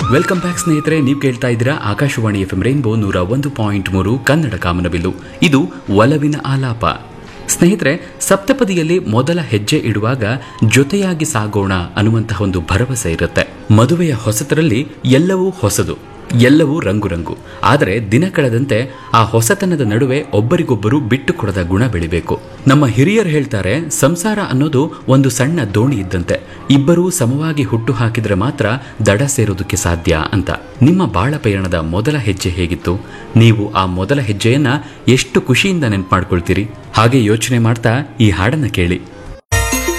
welcome back ಸ್ನೇಹಿತರೆ ನೀವು ಕೇಳ್ತಾ ಇದ್ದೀರಾ ಆಕಾಶವಾಣಿ ಎಫ್ ಎಂ ರೈನ್ಬೋ ನೂರ ಒಂದು ಪಾಯಿಂಟ್ ಮೂರು ಕನ್ನಡ ಕಾಮನಬಿಲ್ಲು ಇದು ಒಲವಿನ ಆಲಾಪ ಸ್ನೇಹಿತರೆ ಸಪ್ತಪದಿಯಲ್ಲಿ ಮೊದಲ ಹೆಜ್ಜೆ ಇಡುವಾಗ ಜೊತೆಯಾಗಿ ಸಾಗೋಣ ಅನ್ನುವಂತಹ ಒಂದು ಭರವಸೆ ಇರುತ್ತೆ ಮದುವೆಯ ಹೊಸತರಲ್ಲಿ ಎಲ್ಲವೂ ಹೊಸದು ಎಲ್ಲವೂ ರಂಗು ರಂಗು ಆದರೆ ದಿನ ಕಳೆದಂತೆ ಆ ಹೊಸತನದ ನಡುವೆ ಒಬ್ಬರಿಗೊಬ್ಬರು ಬಿಟ್ಟು ಕೊಡದ ಗುಣ ಬೆಳಿಬೇಕು ನಮ್ಮ ಹಿರಿಯರು ಹೇಳ್ತಾರೆ ಸಂಸಾರ ಅನ್ನೋದು ಒಂದು ಸಣ್ಣ ದೋಣಿ ಇದ್ದಂತೆ ಇಬ್ಬರೂ ಸಮವಾಗಿ ಹುಟ್ಟು ಹಾಕಿದ್ರೆ ಮಾತ್ರ ದಡ ಸೇರೋದಕ್ಕೆ ಸಾಧ್ಯ ಅಂತ ನಿಮ್ಮ ಬಾಳ ಪಯಣದ ಮೊದಲ ಹೆಜ್ಜೆ ಹೇಗಿತ್ತು ನೀವು ಆ ಮೊದಲ ಹೆಜ್ಜೆಯನ್ನ ಎಷ್ಟು ಖುಷಿಯಿಂದ ನೆನ್ಪು ಮಾಡ್ಕೊಳ್ತೀರಿ ಹಾಗೆ ಯೋಚನೆ ಮಾಡ್ತಾ ಈ ಹಾಡನ್ನ ಕೇಳಿ